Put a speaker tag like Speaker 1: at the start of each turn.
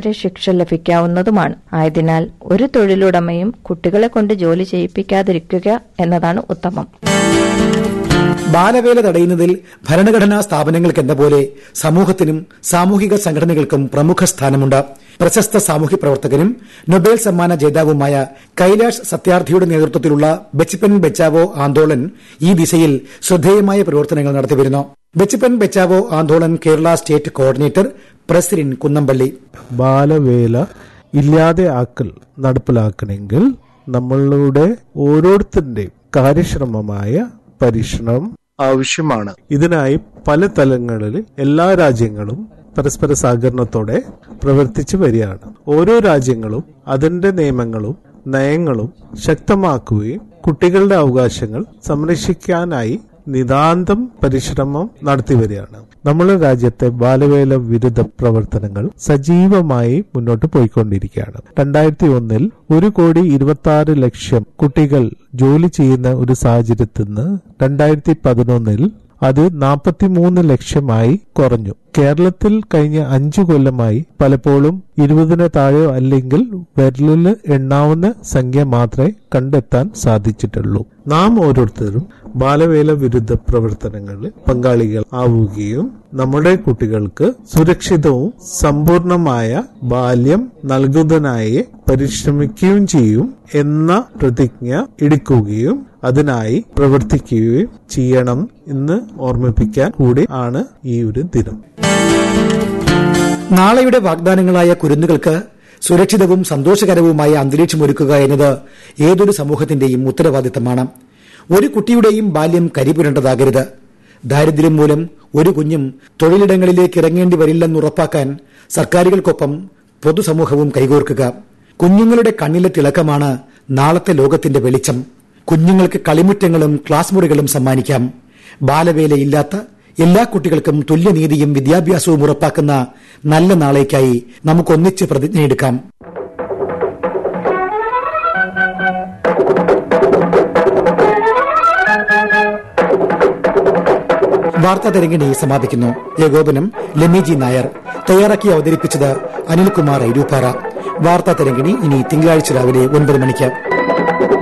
Speaker 1: വരെ ശിക്ഷ ലഭിക്കാവുന്നതുമാണ് ആയതിനാൽ ഒരു തൊഴിലുടമയും കുട്ടികളെ കൊണ്ട് ജോലി ചെയ്യിപ്പിക്കാതിരിക്കുക എന്നതാണ് ഉത്തമം
Speaker 2: ബാലവേല തടയുന്നതിൽ ഭരണഘടനാ സ്ഥാപനങ്ങൾക്കെന്ന പോലെ സമൂഹത്തിനും സാമൂഹിക സംഘടനകൾക്കും പ്രമുഖ സ്ഥാനമുണ്ട് പ്രശസ്ത സാമൂഹ്യ പ്രവർത്തകനും നൊബേൽ സമ്മാന ജേതാവുമായ കൈലാഷ് സത്യാർത്ഥിയുടെ നേതൃത്വത്തിലുള്ള ബച്ചിപ്പൻ ബച്ചാവോ ആന്തോളൻ ഈ ദിശയിൽ ശ്രദ്ധേയമായ പ്രവർത്തനങ്ങൾ നടത്തിവരുന്നു ബച്ചിപ്പൻ ബച്ചാവോ ആന്തോളൻ കേരള സ്റ്റേറ്റ് കോർഡിനേറ്റർ പ്രസിരിൻ കുന്നമ്പള്ളി
Speaker 3: ബാലവേല ഇല്ലാതെ ആക്കൽ നടപ്പിലാക്കണമെങ്കിൽ നമ്മളുടെ ഓരോരുത്തരുടെയും കാര്യക്ഷമമായ പരിശ്രമം ആവശ്യമാണ് ഇതിനായി പല തലങ്ങളിൽ എല്ലാ രാജ്യങ്ങളും പരസ്പര സഹകരണത്തോടെ പ്രവർത്തിച്ചു വരികയാണ് ഓരോ രാജ്യങ്ങളും അതിന്റെ നിയമങ്ങളും നയങ്ങളും ശക്തമാക്കുകയും കുട്ടികളുടെ അവകാശങ്ങൾ സംരക്ഷിക്കാനായി നിതാന്തം പരിശ്രമം നടത്തി വരികയാണ് നമ്മുടെ രാജ്യത്തെ ബാലവേല വിരുദ്ധ പ്രവർത്തനങ്ങൾ സജീവമായി മുന്നോട്ട് പോയിക്കൊണ്ടിരിക്കുകയാണ് രണ്ടായിരത്തി ഒന്നിൽ ഒരു കോടി ഇരുപത്തി ആറ് ലക്ഷം കുട്ടികൾ ജോലി ചെയ്യുന്ന ഒരു സാഹചര്യത്തിൽ നിന്ന് രണ്ടായിരത്തി പതിനൊന്നിൽ അത് നാൽപ്പത്തിമൂന്ന് ലക്ഷമായി കുറഞ്ഞു കേരളത്തിൽ കഴിഞ്ഞ അഞ്ചു കൊല്ലമായി പലപ്പോഴും ഇരുപതിന് താഴെ അല്ലെങ്കിൽ വിരലിൽ എണ്ണാവുന്ന സംഖ്യ മാത്രമേ കണ്ടെത്താൻ സാധിച്ചിട്ടുള്ളൂ നാം ഓരോരുത്തരും ബാലവേല വിരുദ്ധ പ്രവർത്തനങ്ങളിൽ പങ്കാളികൾ ആവുകയും നമ്മുടെ കുട്ടികൾക്ക് സുരക്ഷിതവും സമ്പൂർണമായ ബാല്യം നൽകുന്നതിനായി പരിശ്രമിക്കുകയും ചെയ്യും എന്ന പ്രതിജ്ഞ എടുക്കുകയും അതിനായി പ്രവർത്തിക്കുകയും ചെയ്യണം എന്ന് ഓർമ്മിപ്പിക്കാൻ കൂടി ആണ് ഈ ഒരു ദിനം
Speaker 2: നാളെയുടെ വാഗ്ദാനങ്ങളായ കുരുന്നുകൾക്ക് സുരക്ഷിതവും സന്തോഷകരവുമായ അന്തരീക്ഷമൊരുക്കുക എന്നത് ഏതൊരു സമൂഹത്തിന്റെയും ഉത്തരവാദിത്തമാണ് ഒരു കുട്ടിയുടെയും ബാല്യം കരിപുരണ്ടതാകരുത് ദാരിദ്ര്യം മൂലം ഒരു കുഞ്ഞും തൊഴിലിടങ്ങളിലേക്ക് ഇറങ്ങേണ്ടി വരില്ലെന്ന് ഉറപ്പാക്കാൻ സർക്കാരുകൾക്കൊപ്പം പൊതുസമൂഹവും കൈകോർക്കുക കുഞ്ഞുങ്ങളുടെ കണ്ണിലെ തിളക്കമാണ് നാളത്തെ ലോകത്തിന്റെ വെളിച്ചം കുഞ്ഞുങ്ങൾക്ക് കളിമുറ്റങ്ങളും ക്ലാസ് മുറികളും സമ്മാനിക്കാം ബാലവേലയില്ലാത്ത എല്ലാ കുട്ടികൾക്കും തുല്യനീതിയും വിദ്യാഭ്യാസവും ഉറപ്പാക്കുന്ന നല്ല നാളേക്കായി നമുക്കൊന്നിച്ച് പ്രതിജ്ഞയെടുക്കാം വാർത്താ തരംഗിണി സമാപിക്കുന്നു ഏകോപനം ലെമിജി നായർ തയ്യാറാക്കി അവതരിപ്പിച്ചത് അനിൽകുമാർ ഐരൂപ്പാറ വാർത്താ തരംഗിണി ഇനി തിങ്കളാഴ്ച രാവിലെ ഒൻപത് മണിക്ക്